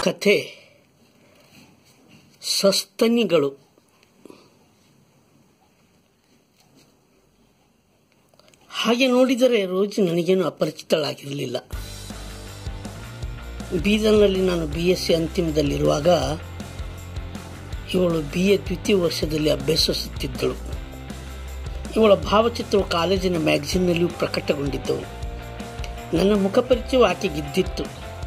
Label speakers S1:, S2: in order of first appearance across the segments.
S1: ಕಥೆ ಸಸ್ತನಿಗಳು ಹಾಗೆ ನೋಡಿದರೆ ರೋಜು ನನಗೇನು ಅಪರಿಚಿತಳಾಗಿರಲಿಲ್ಲ ಬೀದರ್ನಲ್ಲಿ ನಾನು ಬಿ ಎಸ್ ಸಿ ಅಂತಿಮದಲ್ಲಿರುವಾಗ ಇವಳು ಬಿ ಎ ದ್ವಿತೀಯ ವರ್ಷದಲ್ಲಿ ಅಭ್ಯಸಿಸುತ್ತಿದ್ದಳು ಇವಳ ಭಾವಚಿತ್ರವು ಕಾಲೇಜಿನ ಮ್ಯಾಗಝಿನ್ನಲ್ಲಿಯೂ ಪ್ರಕಟಗೊಂಡಿದ್ದವು ನನ್ನ ಮುಖಪರಿಚಯವು ಆಕೆಗಿದ್ದಿತ್ತು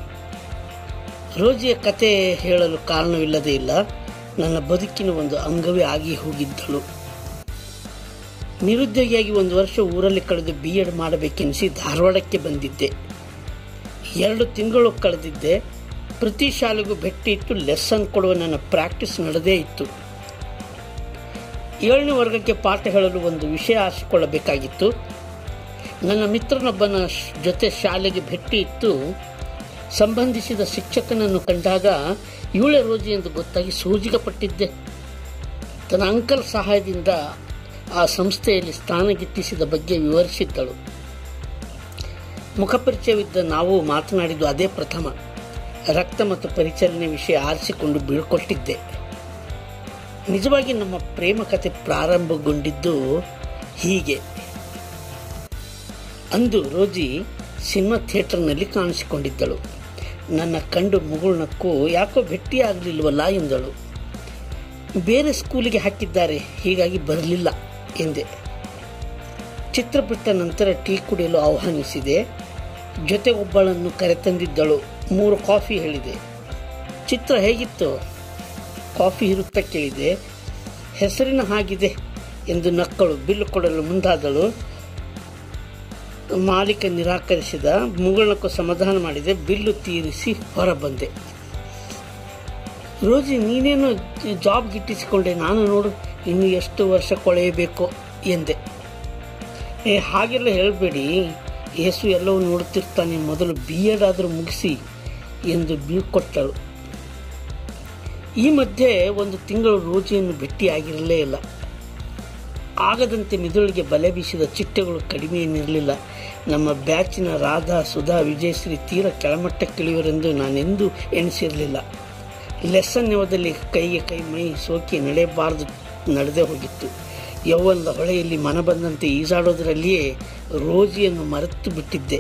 S1: ರೋಜಿಯ ಕತೆ ಹೇಳಲು ಕಾರಣವಿಲ್ಲದೇ ಇಲ್ಲ ನನ್ನ ಬದುಕಿನ ಒಂದು ಅಂಗವೇ ಆಗಿ ಹೋಗಿದ್ದಳು ನಿರುದ್ಯೋಗಿಯಾಗಿ ಒಂದು ವರ್ಷ ಊರಲ್ಲಿ ಕಳೆದು ಬಿ ಎಡ್ ಮಾಡಬೇಕೆನಿಸಿ ಧಾರವಾಡಕ್ಕೆ ಬಂದಿದ್ದೆ ಎರಡು ತಿಂಗಳು ಕಳೆದಿದ್ದೆ ಪ್ರತಿ ಶಾಲೆಗೂ ಭೇಟಿ ಇಟ್ಟು ಲೆಸನ್ ಕೊಡುವ ನನ್ನ ಪ್ರಾಕ್ಟೀಸ್ ನಡೆದೇ ಇತ್ತು ಏಳನೇ ವರ್ಗಕ್ಕೆ ಪಾಠ ಹೇಳಲು ಒಂದು ವಿಷಯ ಆರಿಸಿಕೊಳ್ಳಬೇಕಾಗಿತ್ತು ನನ್ನ ಮಿತ್ರನೊಬ್ಬನ ಜೊತೆ ಶಾಲೆಗೆ ಭೇಟಿ ಇತ್ತು ಸಂಬಂಧಿಸಿದ ಶಿಕ್ಷಕನನ್ನು ಕಂಡಾಗ ಇವಳೆ ರೋಜಿ ಎಂದು ಗೊತ್ತಾಗಿ ಸೋಜಿಗಪಟ್ಟಿದ್ದೆ ತನ್ನ ಅಂಕಲ್ ಸಹಾಯದಿಂದ ಆ ಸಂಸ್ಥೆಯಲ್ಲಿ ಸ್ಥಾನ ಗಿಟ್ಟಿಸಿದ ಬಗ್ಗೆ ವಿವರಿಸಿದ್ದಳು ಮುಖಪರಿಚಯವಿದ್ದ ನಾವು ಮಾತನಾಡಿದ್ದು ಅದೇ ಪ್ರಥಮ ರಕ್ತ ಮತ್ತು ಪರಿಚಲನೆ ವಿಷಯ ಆರಿಸಿಕೊಂಡು ಬೀಳ್ಕೊಟ್ಟಿದ್ದೆ ನಿಜವಾಗಿ ನಮ್ಮ ಪ್ರೇಮ ಕಥೆ ಪ್ರಾರಂಭಗೊಂಡಿದ್ದು ಹೀಗೆ ಅಂದು ರೋಜಿ ಸಿನಿಮಾ ಥಿಯೇಟರ್ನಲ್ಲಿ ಕಾಣಿಸಿಕೊಂಡಿದ್ದಳು ನನ್ನ ಕಂಡು ಮುಗುಳ್ನಕ್ಕೂ ಯಾಕೋ ಭೇಟಿಯಾಗಲಿಲ್ವಲ್ಲ ಎಂದಳು ಬೇರೆ ಸ್ಕೂಲಿಗೆ ಹಾಕಿದ್ದಾರೆ ಹೀಗಾಗಿ ಬರಲಿಲ್ಲ ಎಂದೆ ಚಿತ್ರ ಬಿಟ್ಟ ನಂತರ ಟೀ ಕುಡಿಯಲು ಆಹ್ವಾನಿಸಿದೆ ಜೊತೆ ಒಬ್ಬಳನ್ನು ಕರೆತಂದಿದ್ದಳು ಮೂರು ಕಾಫಿ ಹೇಳಿದೆ ಚಿತ್ರ ಹೇಗಿತ್ತು ಕಾಫಿ ಇರುತ್ತಾ ಕೇಳಿದೆ ಹೆಸರಿನ ಹಾಗಿದೆ ಎಂದು ನಕ್ಕಳು ಬಿಲ್ಲು ಕೊಡಲು ಮುಂದಾದಳು ಮಾಲೀಕ ನಿರಾಕರಿಸಿದ ಮುಗುಳ್ನಕ್ಕೂ ಸಮಾಧಾನ ಮಾಡಿದೆ ಬಿಲ್ಲು ತೀರಿಸಿ ಹೊರಬಂದೆ ರೋಜಿ ನೀನೇನು ಜಾಬ್ ಗಿಟ್ಟಿಸಿಕೊಂಡೆ ನಾನು ನೋಡು ಇನ್ನು ಎಷ್ಟು ವರ್ಷ ಕೊಳೆಯಬೇಕು ಎಂದೆ ಏ ಹಾಗೆಲ್ಲ ಹೇಳಬೇಡಿ ಯೇಸು ಎಲ್ಲವೂ ನೋಡುತ್ತಿರ್ತಾನೆ ಮೊದಲು ಬಿ ಎಡ್ ಆದರೂ ಮುಗಿಸಿ ಎಂದು ಬೀಳ್ಕೊಟ್ಟಳು ಈ ಮಧ್ಯೆ ಒಂದು ತಿಂಗಳು ರೋಜಿಯನ್ನು ಭೇಟಿಯಾಗಿರಲೇ ಇಲ್ಲ ಆಗದಂತೆ ಮಿದುಳಿಗೆ ಬಲೆ ಬೀಸಿದ ಚಿಟ್ಟೆಗಳು ಕಡಿಮೆ ಏನಿರಲಿಲ್ಲ ನಮ್ಮ ಬ್ಯಾಚಿನ ರಾಧಾ ಸುಧಾ ವಿಜಯಶ್ರೀ ತೀರ ಕೆಳಮಟ್ಟಕ್ಕಿಳಿಯುವರೆಂದು ನಾನೆಂದೂ ಎಣಿಸಿರಲಿಲ್ಲ ಲೆಸನ್ ನೆವದಲ್ಲಿ ಕೈಗೆ ಕೈ ಮೈ ಸೋಕಿ ನಡೆಯಬಾರದು ನಡೆದೇ ಹೋಗಿತ್ತು ಯೌವನದ ಹೊಳೆಯಲ್ಲಿ ಮನ ಬಂದಂತೆ ಈಜಾಡೋದರಲ್ಲಿಯೇ ರೋಜಿಯನ್ನು ಮರೆತು ಬಿಟ್ಟಿದ್ದೆ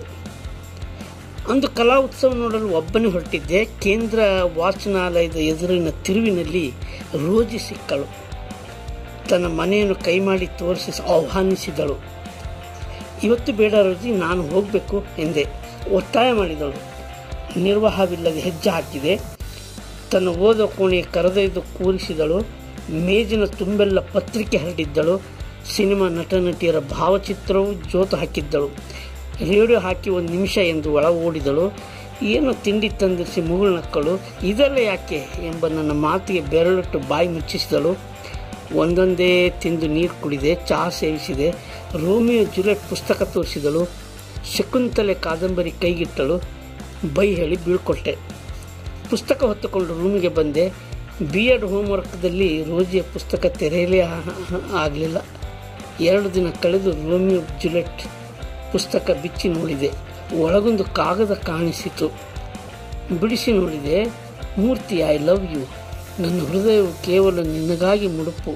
S1: ಅಂದು ಕಲಾ ಉತ್ಸವ ನೋಡಲು ಒಬ್ಬನೇ ಹೊರಟಿದ್ದೆ ಕೇಂದ್ರ ವಾಚನಾಲಯದ ಎದುರಿನ ತಿರುವಿನಲ್ಲಿ ರೋಜಿ ಸಿಕ್ಕಳು ತನ್ನ ಮನೆಯನ್ನು ಕೈ ಮಾಡಿ ತೋರಿಸಿ ಆಹ್ವಾನಿಸಿದಳು ಇವತ್ತು ಬೇಡ ರೋಜಿ ನಾನು ಹೋಗಬೇಕು ಎಂದೆ ಒತ್ತಾಯ ಮಾಡಿದಳು ನಿರ್ವಾಹವಿಲ್ಲದೆ ಹೆಜ್ಜೆ ಹಾಕಿದೆ ತನ್ನ ಓದ ಕೋಣೆಯ ಕರೆದೊಯ್ದು ಕೂರಿಸಿದಳು ಮೇಜಿನ ತುಂಬೆಲ್ಲ ಪತ್ರಿಕೆ ಹರಡಿದ್ದಳು ಸಿನಿಮಾ ನಟ ನಟಿಯರ ಭಾವಚಿತ್ರವೂ ಜೋತು ಹಾಕಿದ್ದಳು ರೇಡಿಯೋ ಹಾಕಿ ಒಂದು ನಿಮಿಷ ಎಂದು ಒಳ ಓಡಿದಳು ಏನು ತಿಂಡಿ ತಂದಿರಿಸಿ ಮುಗುಳು ನಕ್ಕಳು ಇದೆಲ್ಲ ಯಾಕೆ ಎಂಬ ನನ್ನ ಮಾತಿಗೆ ಬೆರಳಿಟ್ಟು ಬಾಯಿ ಮುಚ್ಚಿಸಿದಳು ಒಂದೊಂದೇ ತಿಂದು ನೀರು ಕುಡಿದೆ ಚಹಾ ಸೇವಿಸಿದೆ ರೋಮಿಯೋ ಜುಲೆಟ್ ಪುಸ್ತಕ ತೋರಿಸಿದಳು ಶಕುಂತಲೆ ಕಾದಂಬರಿ ಕೈಗಿಟ್ಟಳು ಬೈ ಹೇಳಿ ಬೀಳ್ಕೊಟ್ಟೆ ಪುಸ್ತಕ ಹೊತ್ತುಕೊಂಡು ರೂಮಿಗೆ ಬಂದೆ ಬಿ ಎಡ್ ಹೋಮ್ವರ್ಕ್ದಲ್ಲಿ ರೋಜಿಯ ಪುಸ್ತಕ ತೆರೆಯಲೇ ಆಗಲಿಲ್ಲ ಎರಡು ದಿನ ಕಳೆದು ರೋಮಿಯೋ ಜುಲೆಟ್ ಪುಸ್ತಕ ಬಿಚ್ಚಿ ನೋಡಿದೆ ಒಳಗೊಂದು ಕಾಗದ ಕಾಣಿಸಿತು ಬಿಡಿಸಿ ನೋಡಿದೆ ಮೂರ್ತಿ ಐ ಲವ್ ಯು ನನ್ನ ಹೃದಯವು ಕೇವಲ ನಿನಗಾಗಿ ಮುಡುಪು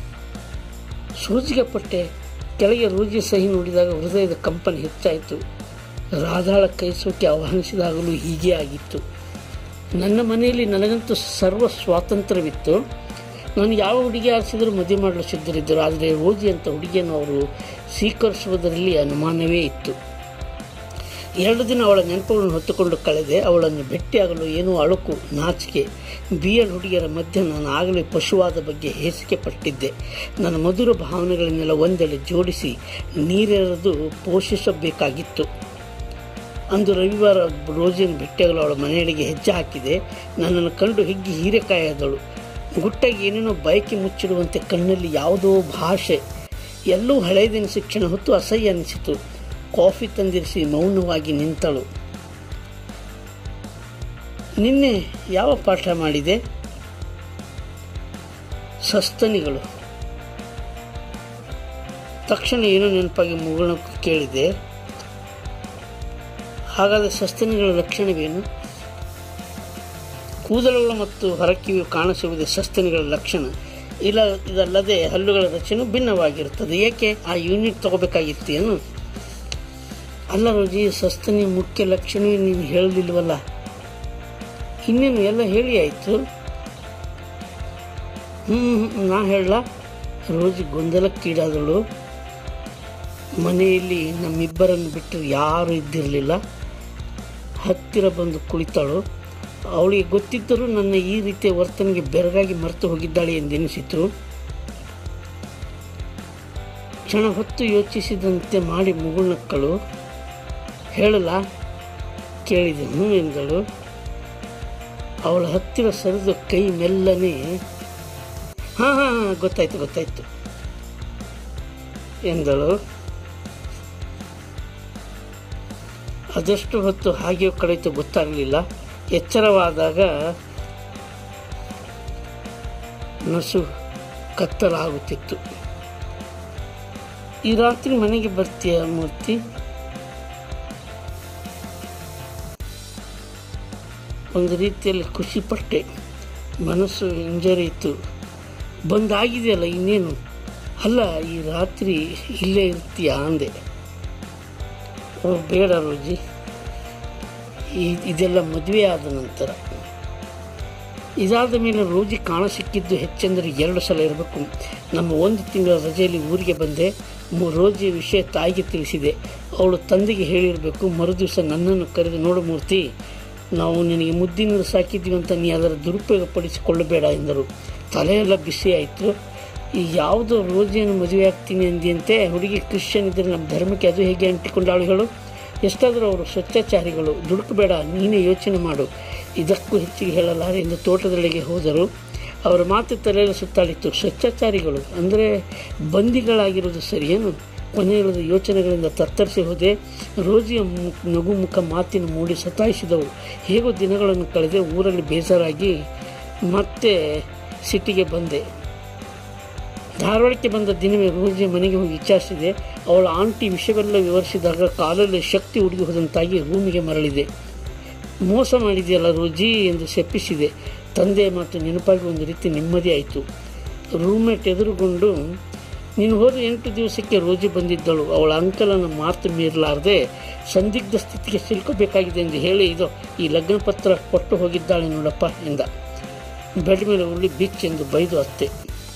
S1: ಸೋಜಿಗೆ ಪಟ್ಟೆ ಕೆಳಗೆ ರೋಜಿ ಸಹಿ ನೋಡಿದಾಗ ಹೃದಯದ ಕಂಪನಿ ಹೆಚ್ಚಾಯಿತು ರಾಧಾಳ ಕೈ ಸೋಕಿ ಆಹ್ವಾನಿಸಿದಾಗಲೂ ಹೀಗೆ ಆಗಿತ್ತು ನನ್ನ ಮನೆಯಲ್ಲಿ ನನಗಂತೂ ಸರ್ವ ಸ್ವಾತಂತ್ರ್ಯವಿತ್ತು ನಾನು ಯಾವ ಹುಡುಗಿ ಆರಿಸಿದರೂ ಮದುವೆ ಮಾಡಲು ಸಿದ್ಧರಿದ್ದರು ಆದರೆ ರೋಜಿ ಅಂತ ಹುಡುಗಿಯನ್ನು ಅವರು ಸ್ವೀಕರಿಸುವುದರಲ್ಲಿ ಅನುಮಾನವೇ ಇತ್ತು ಎರಡು ದಿನ ಅವಳ ನೆನಪುಗಳನ್ನು ಹೊತ್ತುಕೊಂಡು ಕಳೆದೆ ಅವಳನ್ನು ಭೇಟಿಯಾಗಲು ಏನೋ ಅಳುಕು ನಾಚಿಕೆ ಬಿ ಎಡ್ ಹುಡುಗಿಯರ ಮಧ್ಯೆ ನಾನು ಆಗಲೇ ಪಶುವಾದ ಬಗ್ಗೆ ಹೇಸಿಕೆ ಪಟ್ಟಿದ್ದೆ ನನ್ನ ಮಧುರ ಭಾವನೆಗಳನ್ನೆಲ್ಲ ಒಂದೆಡೆ ಜೋಡಿಸಿ ನೀರೆರೆದು ಪೋಷಿಸಬೇಕಾಗಿತ್ತು ಅಂದು ರವಿವಾರ ರೋಜಿನ ಭೇಟಿಯಾಗಲು ಅವಳ ಮನೆಯಡಿಗೆ ಹೆಜ್ಜೆ ಹಾಕಿದೆ ನನ್ನನ್ನು ಕಂಡು ಹಿಗ್ಗಿ ಹೀರೆಕಾಯದಳು ಗುಟ್ಟಾಗಿ ಏನೇನೋ ಬಯಕೆ ಮುಚ್ಚಿಡುವಂತೆ ಕಣ್ಣಲ್ಲಿ ಯಾವುದೋ ಭಾಷೆ ಎಲ್ಲೂ ಹಳೆಯದಿನ ಶಿಕ್ಷಣ ಹೊತ್ತು ಅಸಹ್ಯ ಅನಿಸಿತು ಕಾಫಿ ತಂದಿರಿಸಿ ಮೌನವಾಗಿ ನಿಂತಳು ನಿನ್ನೆ ಯಾವ ಪಾಠ ಮಾಡಿದೆ ಸಸ್ತನಿಗಳು ತಕ್ಷಣ ಏನೋ ನೆನಪಾಗಿ ಮುಗುಳ ಕೇಳಿದೆ ಹಾಗಾದರೆ ಸಸ್ತನಿಗಳ ಲಕ್ಷಣವೇನು ಕೂದಲುಗಳು ಮತ್ತು ಹೊರಕಿವಿಯು ಕಾಣಿಸುವುದೇ ಸಸ್ತನಿಗಳ ಲಕ್ಷಣ ಇಲ್ಲ ಇದಲ್ಲದೆ ಹಲ್ಲುಗಳ ರಚನೆ ಭಿನ್ನವಾಗಿರುತ್ತದೆ ಏಕೆ ಆ ಯೂನಿಟ್ ತಗೋಬೇಕಾಗಿತ್ತು ಏನು ಅಲ್ಲ ರೋಜಿ ಸಸ್ತನಿಯ ಮುಖ್ಯ ಲಕ್ಷಣವೇ ನೀನು ಹೇಳಲಿಲ್ವಲ್ಲ ಇನ್ನೇನು ಎಲ್ಲ ಹೇಳಿ ಆಯಿತು ಹ್ಞೂ ನಾ ಹೇಳಲ್ಲ ರೋಜಿ ಗೊಂದಲಕ್ಕೀಡಾದಳು ಮನೆಯಲ್ಲಿ ನಮ್ಮಿಬ್ಬರನ್ನು ಬಿಟ್ಟರೆ ಯಾರೂ ಇದ್ದಿರಲಿಲ್ಲ ಹತ್ತಿರ ಬಂದು ಕುಳಿತಳು ಅವಳಿಗೆ ಗೊತ್ತಿದ್ದರೂ ನನ್ನ ಈ ರೀತಿಯ ವರ್ತನೆಗೆ ಬೆರಗಾಗಿ ಮರೆತು ಹೋಗಿದ್ದಾಳೆ ಎಂದೆನಿಸಿತು ಕ್ಷಣ ಹೊತ್ತು ಯೋಚಿಸಿದಂತೆ ಮಾಡಿ ಮುಗುಳ್ನಕ್ಕಳು ಹೇಳಲ್ಲ ಕೇಳಿದೆ ಹ್ಞೂ ಎಂದಳು ಅವಳ ಹತ್ತಿರ ಸರಿದು ಕೈ ಮೆಲ್ಲನೆ ಹಾಂ ಹಾಂ ಹಾಂ ಗೊತ್ತಾಯ್ತು ಗೊತ್ತಾಯ್ತು ಎಂದಳು ಅದಷ್ಟು ಹೊತ್ತು ಹಾಗೆಯೂ ಕಳೆಯಿತು ಗೊತ್ತಾಗಲಿಲ್ಲ ಎಚ್ಚರವಾದಾಗ ನಸು ಕತ್ತಲಾಗುತ್ತಿತ್ತು ಈ ರಾತ್ರಿ ಮನೆಗೆ ಬರ್ತೀಯ ಮೂರ್ತಿ ಒಂದು ರೀತಿಯಲ್ಲಿ ಖುಷಿ ಪಟ್ಟೆ ಮನಸ್ಸು ಹಿಂಜರಿಯಿತು ಬಂದಾಗಿದೆಯಲ್ಲ ಇನ್ನೇನು ಅಲ್ಲ ಈ ರಾತ್ರಿ ಇಲ್ಲೇ ಇರ್ತೀಯ ಅಂದೆ ಓ ಬೇಡ ರೋಜಿ ಈ- ಇದೆಲ್ಲ ಮದುವೆ ಆದ ನಂತರ ಇದಾದ ಮೇಲೆ ರೋಜಿ ಕಾಣ ಸಿಕ್ಕಿದ್ದು ಹೆಚ್ಚೆಂದರೆ ಎರಡು ಸಲ ಇರಬೇಕು ನಮ್ಮ ಒಂದು ತಿಂಗಳ ರಜೆಯಲ್ಲಿ ಊರಿಗೆ ಬಂದೆ ಮು- ರೋಜಿ ವಿಷಯ ತಾಯಿಗೆ ತಿಳಿಸಿದೆ ಅವಳು ತಂದೆಗೆ ಹೇಳಿರಬೇಕು ಮರುದಿವಸ ನನ್ನನ್ನು ಕರೆದು ನೋಡು ಮೂರ್ತಿ ನಾವು ನಿನಗೆ ಮುದ್ದಿನಿಂದ ಸಾಕಿದ್ವಿ ಅಂತ ನೀ ಅದರ ದುರುಪಯೋಗ ಪಡಿಸಿಕೊಳ್ಳಬೇಡ ಎಂದರು ತಲೆಯೆಲ್ಲ ಬಿಸಿ ಆಯಿತು ಈ ಯಾವುದೋ ರೋಜಿಯನ್ನು ಮದುವೆ ಆಗ್ತೀನಿ ಅಂದಿಯಂತೆ ಹುಡುಗಿ ಕ್ರಿಶ್ಚಿಯನ್ ಇದ್ದರೆ ನಮ್ಮ ಧರ್ಮಕ್ಕೆ ಅದು ಹೇಗೆ ಅಂಟಿಕೊಂಡಾಳು ಹೇಳು ಎಷ್ಟಾದರೂ ಅವರು ಸ್ವಚ್ಛಾಚಾರಿಗಳು ದುಡುಕಬೇಡ ನೀನೇ ಯೋಚನೆ ಮಾಡು ಇದಕ್ಕೂ ಹೆಚ್ಚಿಗೆ ಹೇಳಲಾರೆ ಎಂದು ತೋಟದೊಳಗೆ ಹೋದರು ಅವರ ಮಾತು ತಲೆಯಲ್ಲಿ ಸುತ್ತಾಡಿತ್ತು ಸ್ವಚ್ಛಾಚಾರಿಗಳು ಅಂದರೆ ಬಂದಿಗಳಾಗಿರೋದು ಸರಿಯೇನು ಕೊನೆಯುಳಿದ ಯೋಚನೆಗಳಿಂದ ತತ್ತರಿಸಿ ಹೋದೆ ರೋಜಿಯ ಮು- ನಗು ಮುಖ ಮಾತಿನ ಮೂಡಿ ಸತಾಯಿಸಿದವು ಹೇಗೋ ದಿನಗಳನ್ನು ಕಳೆದೆ ಊರಲ್ಲಿ ಬೇಸರಾಗಿ ಮತ್ತೆ ಸಿಟಿಗೆ ಬಂದೆ ಧಾರವಾಡಕ್ಕೆ ಬಂದ ದಿನವೇ ರೋಜಿಯ ಮನೆಗೆ ಹೋಗಿ ವಿಚಾರಿಸಿದೆ ಅವಳ ಆಂಟಿ ವಿಷಯವೆಲ್ಲ ವಿವರಿಸಿದಾಗ ಕಾಲಲ್ಲಿ ಶಕ್ತಿ ಉಡುಗಿ ಹೋದಂತಾಗಿ ರೂಮಿಗೆ ಮರಳಿದೆ ಮೋಸ ಮಾಡಿದೆಯಲ್ಲ ರೋಜಿ ಎಂದು ಶಪಿಸಿದೆ ತಂದೆಯ ಮಾತು ನೆನಪಾಗಿ ಒಂದು ರೀತಿ ನೆಮ್ಮದಿ ಆಯಿತು ರೂಮ್ಮೇಟ್ ಎದುರುಗೊಂಡು ನೀನು ಹೋದ ಎಂಟು ದಿವಸಕ್ಕೆ ರೋಜಿ ಬಂದಿದ್ದಳು ಅವಳ ಅಂಕಲನ ಮಾತು ಮೀರಲಾರದೆ ಸಂದಿಗ್ಧ ಸ್ಥಿತಿಗೆ ಸಿಲ್ಕೋಬೇಕಾಗಿದೆ ಎಂದು ಹೇಳಿ ಇದು ಈ ಲಗ್ನ ಪತ್ರ ಕೊಟ್ಟು ಹೋಗಿದ್ದಾಳೆ ನೋಡಪ್ಪ ಎಂದ ಬೆಡ್ ಮೇಲೆ ಉರುಳಿ ಬಿಚ್ ಎಂದು ಬೈದು ಅತ್ತೆ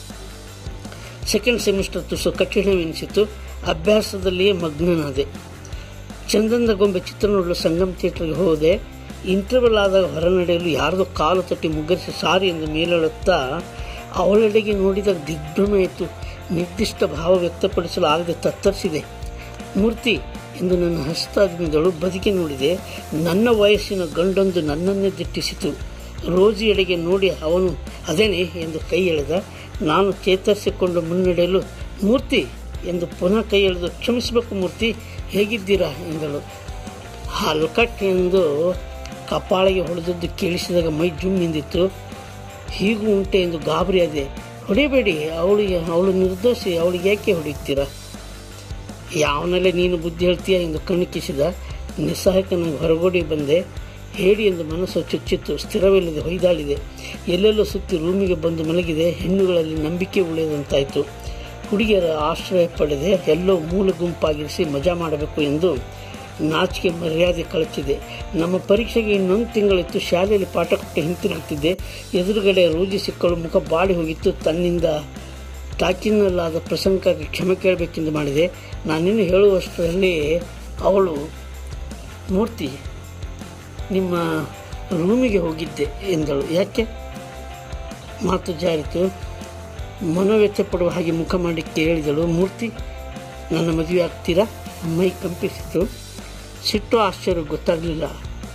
S1: ಸೆಕೆಂಡ್ ಸೆಮಿಸ್ಟರ್ ತುಸು ಕಠಿಣವೆನಿಸಿತು ಅಭ್ಯಾಸದಲ್ಲಿಯೇ ಮಗ್ನನಾದೆ ಚಂದನದ ಗೊಂಬೆ ಚಿತ್ರ ನೋಡಲು ಸಂಗಮ್ ಥಿಯೇಟರ್ಗೆ ಹೋದೆ ಇಂಟರ್ವಲ್ ಆದಾಗ ಹೊರನಡೆಯಲು ಯಾರದೋ ಕಾಲು ತಟ್ಟಿ ಮುಗ್ಗರಿಸಿ ಸಾರಿ ಎಂದು ಮೇಲೇಳುತ್ತಾ ಅವಳೆಡೆಗೆ ನೋಡಿದಾಗ ದಿಗ್ಭ್ರಮೆಯಿತು ನಿರ್ದಿಷ್ಟ ಭಾವ ವ್ಯಕ್ತಪಡಿಸಲು ಆಗದೆ ತತ್ತರಿಸಿದೆ ಮೂರ್ತಿ ಎಂದು ನನ್ನ ಹಸ್ತಾದ್ಮಿದಳು ಬದುಕಿ ನೋಡಿದೆ ನನ್ನ ವಯಸ್ಸಿನ ಗಂಡೊಂದು ನನ್ನನ್ನೇ ದಿಟ್ಟಿಸಿತು ರೋಜಿಯೆಡೆಗೆ ನೋಡಿ ಅವನು ಅದೇನೆ ಎಂದು ಕೈ ಎಳೆದ ನಾನು ಚೇತರಿಸಿಕೊಂಡು ಮುನ್ನಡೆಯಲು ಮೂರ್ತಿ ಎಂದು ಪುನಃ ಕೈ ಎಳೆದು ಕ್ಷಮಿಸಬೇಕು ಮೂರ್ತಿ ಹೇಗಿದ್ದೀರಾ ಎಂದಳು ಹಲ್ಕಟ್ ಎಂದು ಕಪಾಳಿಗೆ ಹೊಡೆದದ್ದು ಕೇಳಿಸಿದಾಗ ಮೈ ಜುಮ್ ನಿಂದಿತ್ತು ಹೀಗೂ ಉಂಟೆ ಎಂದು ಗಾಬರಿಯಾದೆ ಹೊಡಿಬೇಡಿ ಅವಳಿಗೆ ಅವಳು ನಿರ್ದೋಷಿ ಅವಳಿಗೆ ಯಾಕೆ ಹೊಡೆಯುತ್ತೀರಾ ಯಾವನಲ್ಲೇ ನೀನು ಬುದ್ಧಿ ಹೇಳ್ತೀಯ ಎಂದು ಕಣ್ಣುಕಿಸಿದ ನಿಸ್ಸಹಾಯಕನಾಗಿ ಹೊರಗೋಡಿ ಬಂದೆ ಹೇಳಿ ಎಂದು ಮನಸ್ಸು ಚುಚ್ಚಿತ್ತು ಸ್ಥಿರವಿಲ್ಲದೆ ಹೊಯ್ದಾಳಿದೆ ಎಲ್ಲೆಲ್ಲೋ ಸುತ್ತಿ ರೂಮಿಗೆ ಬಂದು ಮಲಗಿದೆ ಹೆಣ್ಣುಗಳಲ್ಲಿ ನಂಬಿಕೆ ಉಳಿದಂತಾಯಿತು ಹುಡುಗಿಯರ ಆಶ್ರಯ ಪಡೆದೆ ಎಲ್ಲೋ ಮೂಲ ಗುಂಪಾಗಿರಿಸಿ ಮಜಾ ಮಾಡಬೇಕು ಎಂದು ನಾಚಿಕೆ ಮರ್ಯಾದೆ ಕಳಚಿದೆ ನಮ್ಮ ಪರೀಕ್ಷೆಗೆ ಇನ್ನೊಂದು ತಿಂಗಳಿತ್ತು ಶಾಲೆಯಲ್ಲಿ ಪಾಠ ಕೊಟ್ಟು ಹಿಂತಿರುಗುತ್ತಿದ್ದೆ ಎದುರುಗಡೆ ರೋಜಿ ಸಿಕ್ಕಳು ಮುಖ ಬಾಡಿ ಹೋಗಿತ್ತು ತನ್ನಿಂದ ತಾಕಿನಲ್ಲಾದ ಪ್ರಸಂಗಕ್ಕೆ ಕ್ಷಮೆ ಕೇಳಬೇಕೆಂದು ಮಾಡಿದೆ ನಾನಿನ್ನು ಹೇಳುವಷ್ಟರಲ್ಲಿ ಅವಳು ಮೂರ್ತಿ ನಿಮ್ಮ ರೂಮಿಗೆ ಹೋಗಿದ್ದೆ ಎಂದಳು ಯಾಕೆ ಮಾತು ಜಾರಿತು ಮನೋವ್ಯಥೆ ಪಡುವ ಹಾಗೆ ಮುಖ ಮಾಡಿ ಕೇಳಿದಳು ಮೂರ್ತಿ ನನ್ನ ಮದುವೆ ಆಗ್ತೀರಾ ಮೈ ಕಂಪಿಸಿತು ಸಿಟ್ಟು ಆಶ್ಚರ್ಯ ಗೊತ್ತಾಗಲಿಲ್ಲ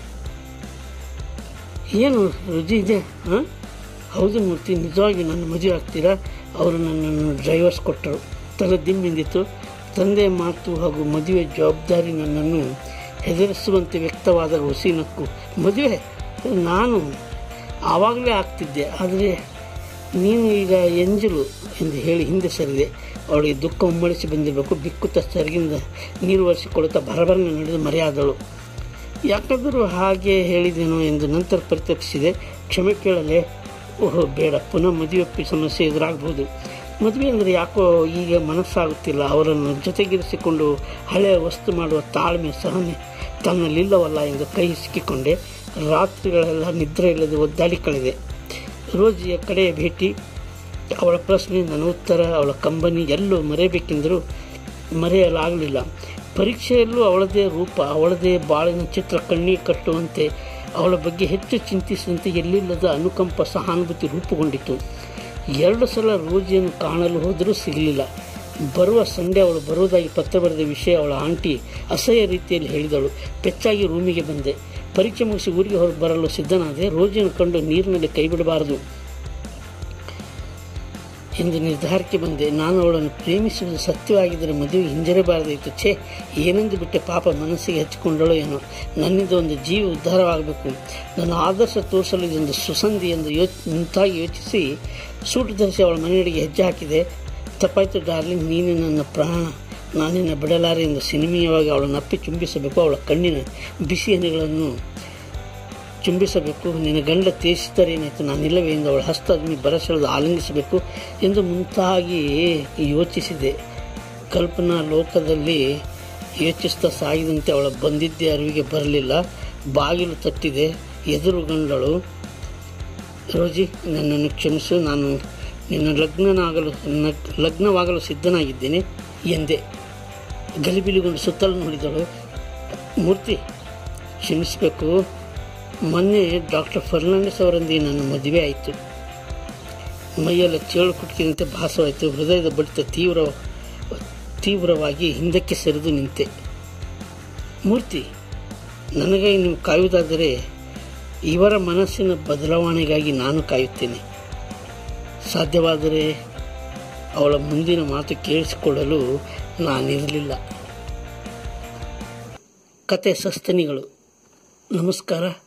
S1: ಏನು ರುಜಿ ಇದೆ ಹಾಂ ಹೌದು ಮೂರ್ತಿ ನಿಜವಾಗಿ ನನ್ನ ಮದುವೆ ಆಗ್ತೀರಾ ಅವರು ನನ್ನನ್ನು ಡ್ರೈವರ್ಸ್ ಕೊಟ್ಟರು ತಲೆ ದಿಮ್ಮಿಂದಿತ್ತು ತಂದೆಯ ಮಾತು ಹಾಗೂ ಮದುವೆ ಜವಾಬ್ದಾರಿ ನನ್ನನ್ನು ಹೆದರಿಸುವಂತೆ ವ್ಯಕ್ತವಾದಾಗ ಹುಸಿನಕ್ಕು ಮದುವೆ ನಾನು ಆವಾಗಲೇ ಆಗ್ತಿದ್ದೆ ಆದರೆ ನೀನು ಈಗ ಎಂಜಲು ಎಂದು ಹೇಳಿ ಹಿಂದೆ ಸರಿದೆ ಅವಳಿಗೆ ದುಃಖ ಉಮ್ಮಳಿಸಿ ಬಂದಿರಬೇಕು ಬಿಕ್ಕುತ್ತ ಸೆರಗಿಂದ ನೀರು ಒರೆಸಿಕೊಳ್ಳುತ್ತಾ ಭರಭರನೆ ನಡೆದು ಮರೆಯಾದಳು ಯಾಕಾದರೂ ಹಾಗೆ ಹೇಳಿದೇನೋ ಎಂದು ನಂತರ ಪರಿತಪಿಸಿದೆ ಕ್ಷಮೆ ಕೇಳಲೆ ಓಹೋ ಬೇಡ ಪುನಃ ಮದುವೆ ಸಮಸ್ಯೆ ಎದುರಾಗ್ಬೋದು ಮದುವೆ ಅಂದರೆ ಯಾಕೋ ಈಗ ಮನಸ್ಸಾಗುತ್ತಿಲ್ಲ ಅವರನ್ನು ಜೊತೆಗಿರಿಸಿಕೊಂಡು ಹಳೆಯ ವಸ್ತು ಮಾಡುವ ತಾಳ್ಮೆ ಸಹನೆ ತನ್ನಲ್ಲಿಲ್ಲವಲ್ಲ ಎಂದು ಕೈ ಸಿಕ್ಕಿಕೊಂಡೆ ರಾತ್ರಿಗಳೆಲ್ಲ ನಿದ್ರೆ ಇಲ್ಲದೆ ಒದ್ದಾಡಿ ಕಳೆದೆ ರೋಜಿಯ ಕಡೆಯ ಭೇಟಿ ಅವಳ ಪ್ರಶ್ನೆ ನನ್ನ ಉತ್ತರ ಅವಳ ಕಂಬನಿ ಎಲ್ಲೂ ಮರೆಯಬೇಕೆಂದರೂ ಮರೆಯಲಾಗಲಿಲ್ಲ ಪರೀಕ್ಷೆಯಲ್ಲೂ ಅವಳದೇ ರೂಪ ಅವಳದೇ ಬಾಳಿನ ಚಿತ್ರ ಕಣ್ಣೀರು ಕಟ್ಟುವಂತೆ ಅವಳ ಬಗ್ಗೆ ಹೆಚ್ಚು ಚಿಂತಿಸಿದಂತೆ ಎಲ್ಲಿಲ್ಲದ ಅನುಕಂಪ ಸಹಾನುಭೂತಿ ರೂಪುಗೊಂಡಿತು ಎರಡು ಸಲ ರೋಜಿಯನ್ನು ಕಾಣಲು ಹೋದರೂ ಸಿಗಲಿಲ್ಲ ಬರುವ ಸಂಡೆ ಅವಳು ಬರುವುದಾಗಿ ಪತ್ರ ಬರೆದ ವಿಷಯ ಅವಳ ಆಂಟಿ ಅಸಹ್ಯ ರೀತಿಯಲ್ಲಿ ಹೇಳಿದಳು ಪೆಚ್ಚಾಗಿ ರೂಮಿಗೆ ಬಂದೆ ಪರೀಕ್ಷೆ ಮುಗಿಸಿ ಊರಿಗೆ ಹೊರ ಬರಲು ಸಿದ್ಧನಾದೆ ರೋಜಿಯನ್ನು ಕಂಡು ನೀರಿನಲ್ಲಿ ಕೈ ಬಿಡಬಾರದು ಎಂದು ನಿರ್ಧಾರಕ್ಕೆ ಬಂದೆ ನಾನು ಅವಳನ್ನು ಪ್ರೇಮಿಸುವುದು ಸತ್ಯವಾಗಿದ್ದರೆ ಮದುವೆ ಹಿಂಜರಿಬಾರದಿತ್ತು ಛೇ ಏನೆಂದು ಬಿಟ್ಟೆ ಪಾಪ ಮನಸ್ಸಿಗೆ ಹಚ್ಚಿಕೊಂಡಳು ಏನೋ ನನ್ನಿಂದ ಒಂದು ಜೀವ ಉದ್ಧಾರವಾಗಬೇಕು ನನ್ನ ಆದರ್ಶ ತೋರಿಸಲು ಇದೊಂದು ಸುಸಂಧಿ ಎಂದು ಯೋಚ್ ಮುಂತಾಗಿ ಯೋಚಿಸಿ ಸೂಟು ಧರಿಸಿ ಅವಳ ಮನೆಯಡಿಗೆ ಹೆಜ್ಜೆ ಹಾಕಿದೆ ತಪ್ಪಾಯ್ತು ಡಾರ್ಲಿಂಗ್ ನೀನೇ ನನ್ನ ಪ್ರಾಣ ನಾನಿನ್ನ ಬಿಡಲಾರೆ ಎಂದು ಸಿನಿಮೀಯವಾಗಿ ಅವಳನ್ನು ಅಪ್ಪಿ ಚುಂಬಿಸಬೇಕು ಅವಳ ಕಣ್ಣಿನ ಬಿಸಿ ಹನಿಗಳನ್ನು ಚುಂಬಿಸಬೇಕು ನಿನ್ನ ಗಂಡ ತೀರಿಸಿದರೇನಾಯಿತು ನಾನಿಲ್ಲವೇ ಎಂದು ಅವಳ ಹಸ್ತ ಅದನ್ನು ಬರಸೆಳೆದು ಆಲಿಂಗಿಸಬೇಕು ಎಂದು ಮುಂತಾಗಿ ಯೋಚಿಸಿದೆ ಕಲ್ಪನಾ ಲೋಕದಲ್ಲಿ ಯೋಚಿಸ್ತಾ ಸಾಗಿದಂತೆ ಅವಳ ಬಂದಿದ್ದೇ ಅರಿವಿಗೆ ಬರಲಿಲ್ಲ ಬಾಗಿಲು ತಟ್ಟಿದೆ ಎದುರುಗಂಡಳು ರೋಜಿ ನನ್ನನ್ನು ಕ್ಷಮಿಸು ನಾನು ನಿನ್ನ ಲಗ್ನನಾಗಲು ನಗ್- ಲಗ್ನವಾಗಲು ಸಿದ್ಧನಾಗಿದ್ದೇನೆ ಎಂದೆ ಗಲಿಬಿಲಿಗೊಂಡು ಸುತ್ತಲೂ ನೋಡಿದಳು ಮೂರ್ತಿ ಕ್ಷಮಿಸಬೇಕು ಮೊನ್ನೆ ಡಾಕ್ಟರ್ ಫರ್ನಾಂಡಿಸ್ ಅವರೊಂದಿಗೆ ನನ್ನ ಮದುವೆ ಆಯಿತು ಮೈಯೆಲ್ಲ ಚೇಳು ಕುಟ್ಕಿದಂತೆ ಭಾಸವಾಯಿತು ಹೃದಯದ ಬಡಿತ ತೀವ್ರ ತೀವ್ರವಾಗಿ ಹಿಂದಕ್ಕೆ ಸರಿದು ನಿಂತೆ ಮೂರ್ತಿ ನನಗಾಗಿ ನೀವು ಕಾಯುವುದಾದರೆ ಇವರ ಮನಸ್ಸಿನ ಬದಲಾವಣೆಗಾಗಿ ನಾನು ಕಾಯುತ್ತೇನೆ ಸಾಧ್ಯವಾದರೆ ಅವಳ ಮುಂದಿನ ಮಾತು ಕೇಳಿಸಿಕೊಳ್ಳಲು ನಾನಿರಲಿಲ್ಲ ಕತೆ ಸಸ್ತನಿಗಳು ನಮಸ್ಕಾರ